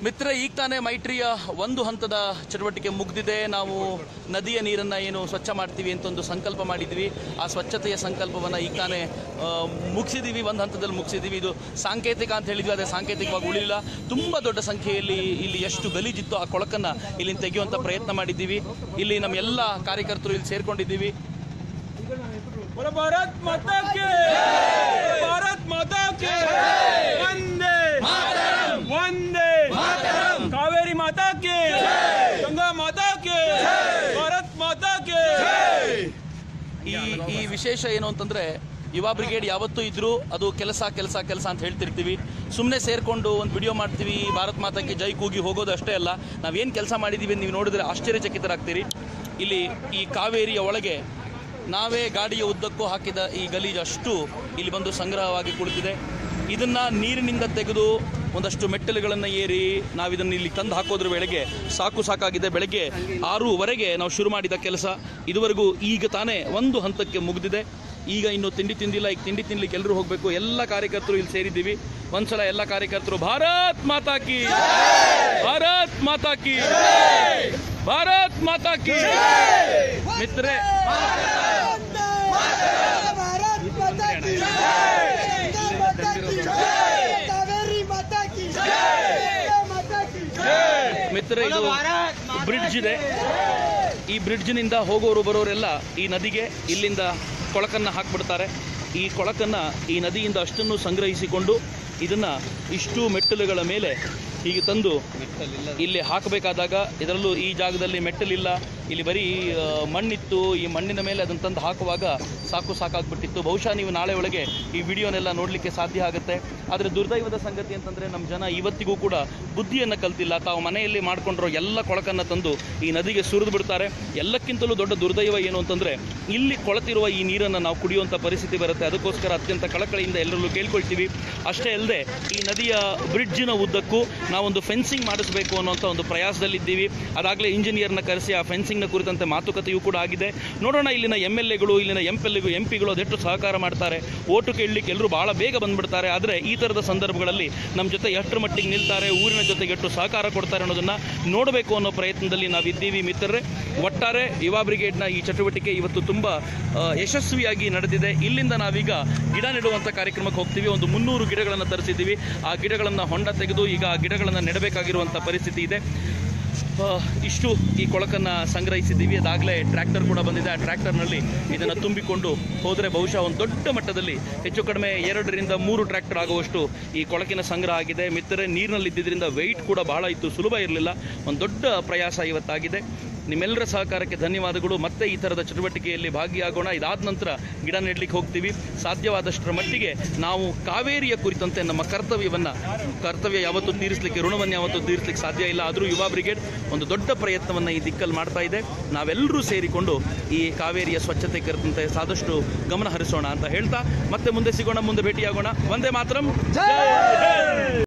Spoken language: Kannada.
ಮಿತ್ರ ಈಗ ತಾನೇ ಮೈಟ್ರಿಯ ಒಂದು ಹಂತದ ಚಟುವಟಿಕೆ ಮುಗ್ದಿದೆ ನಾವು ನದಿಯ ನೀರನ್ನು ಏನು ಸ್ವಚ್ಛ ಮಾಡ್ತೀವಿ ಅಂತ ಒಂದು ಸಂಕಲ್ಪ ಮಾಡಿದ್ವಿ ಆ ಸ್ವಚ್ಛತೆಯ ಸಂಕಲ್ಪವನ್ನು ಈಗ ತಾನೇ ಆ, ಮುಗಿಸಿದ್ದೀವಿ ಒಂದು ಹಂತದಲ್ಲಿ ಮುಗಿಸಿದ್ದೀವಿ ಇದು ಸಾಂಕೇತಿಕ ಅಂತ ಹೇಳಿದ್ವಿ ಅದೇ ಸಾಂಕೇತಿಕವಾಗಿ ಉಳಿಲಿಲ್ಲ ತುಂಬ ದೊಡ್ಡ ಸಂಖ್ಯೆಯಲ್ಲಿ ಇಲ್ಲಿ ಎಷ್ಟು ಗಲೀಜಿತ್ತು ಆ ಕೊಳಕನ್ನು ಇಲ್ಲಿ ತೆಗೆಯುವಂಥ ಪ್ರಯತ್ನ ಮಾಡಿದ್ದೀವಿ ಇಲ್ಲಿ ನಮ್ಮ ಎಲ್ಲ ಕಾರ್ಯಕರ್ತರು ಇಲ್ಲಿ ಸೇರ್ಕೊಂಡಿದ್ದೀವಿ बोलो भारत माता के भारत माता के वंदे वंदे कावेरी माता के गंगा माता के भारत माता के ಈ ಈ ವಿಶೇಷ ಏನು ಅಂತಂದ್ರೆ ಯುವ ಬ್ರಿಗೇಡ್ ಯಾವತ್ತೂ ಇದ್ರು ಅದು ಕೆಲಸ ಕೆಲಸ ಕೆಲಸ ಅಂತ ಹೇಳ್ತಿರ್ತೀವಿ ಸುಮ್ಮನೆ ಸೇರ್ಕೊಂಡು ಒಂದು ವಿಡಿಯೋ ಮಾಡ್ತೀವಿ ಭಾರತ್ ಮಾತಾಕ್ಕೆ ಜೈ ಕೂಗಿ ಹೋಗೋದು ಅಷ್ಟೇ ಅಲ್ಲ ನಾವೇನು ಕೆಲಸ ಮಾಡಿದ್ದೀವಿ ನೀವು ನೋಡಿದ್ರೆ ಆಶ್ಚರ್ಯಚಕಿತರಾಗ್ತೀರಿ ಇಲ್ಲಿ ಈ ಕಾವೇರಿಯ ಒಳಗೆ ನಾವೇ ಗಾಡಿಯ ಉದ್ದಕ್ಕೂ ಹಾಕಿದ ಈ ಗಲೀಜು ಅಷ್ಟು ಇಲ್ಲಿ ಬಂದು ಸಂಗ್ರಹವಾಗಿ ಕುಳಿತಿದೆ ಇದನ್ನ ನೀರಿನಿಂದ ತೆಗೆದು ಒಂದಷ್ಟು ಮೆಟ್ಟಲುಗಳನ್ನು ಏರಿ ನಾವು ಇದನ್ನು ಇಲ್ಲಿ ತಂದು ಹಾಕೋದ್ರ ವೇಳೆಗೆ ಸಾಕು ಸಾಕಾಗಿದೆ ಬೆಳಗ್ಗೆ ಆರೂವರೆಗೆ ನಾವು ಶುರು ಮಾಡಿದ ಕೆಲಸ ಇದುವರೆಗೂ ಈಗ ತಾನೇ ಒಂದು ಹಂತಕ್ಕೆ ಮುಗಿದಿದೆ ಈಗ ಇನ್ನು ತಿಂಡಿ ತಿಂದಿಲ್ಲ ಈಗ ತಿಂಡಿ ತಿನ್ಲಿಕ್ಕೆ ಎಲ್ಲರೂ ಹೋಗಬೇಕು ಎಲ್ಲ ಕಾರ್ಯಕರ್ತರು ಇಲ್ಲಿ ಸೇರಿದ್ದೀವಿ ಒಂದ್ಸಲ ಎಲ್ಲ ಕಾರ್ಯಕರ್ತರು ಭಾರತ್ ಮಾತಾ ಕಿ ಭಾರತ್ ಮಾತಾ ಕಿ ಭಾರತ್ ಮಾತಾ ಕಿ ಮಿತ್ರೆ भारत माता की जय माता की जय कावेरी माता की जय माता की ಮಿತ್ರ ಇದು ಬ್ರಿಡ್ಜ್ ಇದೆ ಈ ಬ್ರಿಡ್ಜ್ನಿಂದ ಹೋಗೋರು ಬರೋರೆಲ್ಲ ಈ ನದಿಗೆ ಇಲ್ಲಿಂದ ಕೊಳಕನ್ನು ಹಾಕ್ಬಿಡ್ತಾರೆ ಈ ಕೊಳಕನ್ನು ಈ ನದಿಯಿಂದ ಅಷ್ಟನ್ನು ಸಂಗ್ರಹಿಸಿಕೊಂಡು ಇದನ್ನ ಇಷ್ಟು ಮೆಟ್ಟಲುಗಳ ಮೇಲೆ ಹೀಗೆ ತಂದು ಇಲ್ಲಿ ಹಾಕಬೇಕಾದಾಗ ಇದರಲ್ಲೂ ಈ ಜಾಗದಲ್ಲಿ ಮೆಟ್ಟಲಿಲ್ಲ ಇಲ್ಲಿ ಬರೀ ಆ, ಮಣ್ಣಿತ್ತು ಈ ಮಣ್ಣಿನ ಮೇಲೆ ಅದನ್ನು ತಂದು ಹಾಕುವಾಗ ಸಾಕು ಸಾಕಾಗ್ಬಿಟ್ಟಿತ್ತು ಬಹುಶಃ ನೀವು ನಾಳೆ ಒಳಗೆ ಈ ವಿಡಿಯೋನೆಲ್ಲ ನೋಡಲಿಕ್ಕೆ ಸಾಧ್ಯ ಆಗುತ್ತೆ ಆದರೆ ದುರ್ದೈವದ ಸಂಗತಿ ಅಂತಂದರೆ ನಮ್ಮ ಜನ ಇವತ್ತಿಗೂ ಕೂಡ ಬುದ್ಧಿಯನ್ನು ಕಲ್ತಿಲ್ಲ ತಾವು ಮನೆಯಲ್ಲಿ ಮಾಡ್ಕೊಂಡಿರೋ ಎಲ್ಲ ಕೊಳಕನ್ನು ತಂದು ಈ ನದಿಗೆ ಸುರಿದು ಬಿಡ್ತಾರೆ ಎಲ್ಲಕ್ಕಿಂತಲೂ ದೊಡ್ಡ ದುರ್ದೈವ ಏನು ಅಂತಂದರೆ ಇಲ್ಲಿ ಕೊಳತಿರುವ ಈ ನೀರನ್ನು ನಾವು ಕುಡಿಯುವಂಥ ಪರಿಸ್ಥಿತಿ ಬರುತ್ತೆ ಅದಕ್ಕೋಸ್ಕರ ಅತ್ಯಂತ ಕಳಕಳಿಯಿಂದ ಎಲ್ಲರಲ್ಲೂ ಕೇಳ್ಕೊಳ್ತೀವಿ ಅಷ್ಟೇ ಅಲ್ಲದೆ ಈ ನದಿಯ ಬ್ರಿಡ್ಜಿನ ಉದ್ದಕ್ಕೂ ನಾವೊಂದು ಫೆನ್ಸಿಂಗ್ ಮಾಡಿಸಬೇಕು ಅನ್ನೋಂಥ ಒಂದು ಪ್ರಯಾಸದಲ್ಲಿದ್ದೀವಿ ಅದಾಗಲೇ ಇಂಜಿನಿಯರ್ನ ಕರೆಸಿ ಆ ಫೆನ್ಸಿಂಗ್ನ ಕುರಿತಂತೆ ಮಾತುಕತೆಯೂ ಕೂಡ ಆಗಿದೆ ನೋಡೋಣ ಇಲ್ಲಿನ ಎಮ್ ಎಲ್ ಎಗಳು ಇಲ್ಲಿನ ಎಂ ಎಲ್ ಎಂ ಪಿಗಳು ಅದೆಷ್ಟು ಸಹಕಾರ ಮಾಡ್ತಾರೆ ಓಟು ಕೇಳಲಿಕ್ಕೆ ಎಲ್ಲರೂ ಭಾಳ ಬೇಗ ಬಂದ್ಬಿಡ್ತಾರೆ ಆದರೆ ಈ ಥರದ ಸಂದರ್ಭಗಳಲ್ಲಿ ನಮ್ಮ ಜೊತೆ ಎಷ್ಟರ ಮಟ್ಟಿಗೆ ನಿಲ್ತಾರೆ ಊರಿನ ಜೊತೆಗೆ ಎಷ್ಟು ಸಹಕಾರ ಕೊಡ್ತಾರೆ ಅನ್ನೋದನ್ನು ನೋಡಬೇಕು ಅನ್ನೋ ಪ್ರಯತ್ನದಲ್ಲಿ ನಾವಿದ್ದೀವಿ ಮಿತ್ರರೇ ಒಟ್ಟಾರೆ ಯುವ ಬ್ರಿಗೇಡ್ನ ಈ ಚಟುವಟಿಕೆ ಇವತ್ತು ತುಂಬ ಆ, ಯಶಸ್ವಿಯಾಗಿ ನಡೆದಿದೆ ಇಲ್ಲಿಂದ ನಾವೀಗ ಗಿಡ ನೆಡುವಂಥ ಕಾರ್ಯಕ್ರಮಕ್ಕೆ ಹೋಗ್ತೀವಿ ಒಂದು ಮುನ್ನೂರು ಗಿಡಗಳನ್ನು ತರಿಸಿದ್ದೀವಿ ಆ ಗಿಡಗಳನ್ನು ಹೊಂಡ ತೆಗೆದು ಈಗ ಆ ಗಿಡಗಳನ್ನು ನೆಡಬೇಕಾಗಿರುವಂಥ ಪರಿಸ್ಥಿತಿ ಇದೆ ಆ, ಇಷ್ಟು ಈ ಕೊಳಕನ್ನು ಸಂಗ್ರಹಿಸಿದ್ದೀವಿ ಅದಾಗಲೇ ಟ್ರ್ಯಾಕ್ಟರ್ ಕೂಡ ಬಂದಿದೆ ಆ ಟ್ರ್ಯಾಕ್ಟರ್ನಲ್ಲಿ ಇದನ್ನು ತುಂಬಿಕೊಂಡು ಹೋದರೆ ಬಹುಶಃ ಒಂದು ದೊಡ್ಡ ಮಟ್ಟದಲ್ಲಿ ಹೆಚ್ಚು ಕಡಿಮೆ ಎರಡರಿಂದ ಮೂರು ಟ್ರ್ಯಾಕ್ಟರ್ ಆಗುವಷ್ಟು ಈ ಕೊಳಕಿನ ಸಂಗ್ರಹ ಆಗಿದೆ ಮಿತ್ತರೆ ನೀರಿನಲ್ಲಿ ಇದ್ದಿದ್ದರಿಂದ ವೆಯ್ಟ್ ಕೂಡ ಬಹಳ ಇತ್ತು ಸುಲಭ ಇರಲಿಲ್ಲ ಒಂದು ದೊಡ್ಡ ಪ್ರಯಾಸ ಇವತ್ತಾಗಿದೆ ನಿಮ್ಮೆಲ್ಲರ ಸಹಕಾರಕ್ಕೆ ಧನ್ಯವಾದಗಳು ಮತ್ತೆ ಈ ಥರದ ಚಟುವಟಿಕೆಯಲ್ಲಿ ಭಾಗಿಯಾಗೋಣ ಇದಾದ ನಂತರ ಗಿಡ ನೆಡಲಿಕ್ಕೆ ಹೋಗ್ತೀವಿ ಸಾಧ್ಯವಾದಷ್ಟರ ಮಟ್ಟಿಗೆ ನಾವು ಕಾವೇರಿಯ ಕುರಿತಂತೆ ನಮ್ಮ ಕರ್ತವ್ಯವನ್ನು ಕರ್ತವ್ಯ ಯಾವತ್ತೂ ತೀರಿಸಲಿಕ್ಕೆ ಋಣವನ್ನು ಯಾವತ್ತೂ ತೀರಿಸಲಿಕ್ಕೆ ಸಾಧ್ಯ ಇಲ್ಲ ಆದರೂ ಯುವ ಬ್ರಿಗೇಡ್ ಒಂದು ದೊಡ್ಡ ಪ್ರಯತ್ನವನ್ನು ಈ ದಿಕ್ಕಲ್ಲಿ ಮಾಡ್ತಾ ಇದೆ ನಾವೆಲ್ಲರೂ ಸೇರಿಕೊಂಡು ಈ ಕಾವೇರಿಯ ಸ್ವಚ್ಛತೆ ಕುರಿತಂತೆ ಸಾದಷ್ಟು ಗಮನ ಹರಿಸೋಣ ಅಂತ ಹೇಳ್ತಾ ಮತ್ತೆ ಮುಂದೆ ಸಿಗೋಣ ಮುಂದೆ ಭೇಟಿಯಾಗೋಣ ಒಂದೇ ಮಾತ್ರಂ ಜೈ ಹಿಂದ್!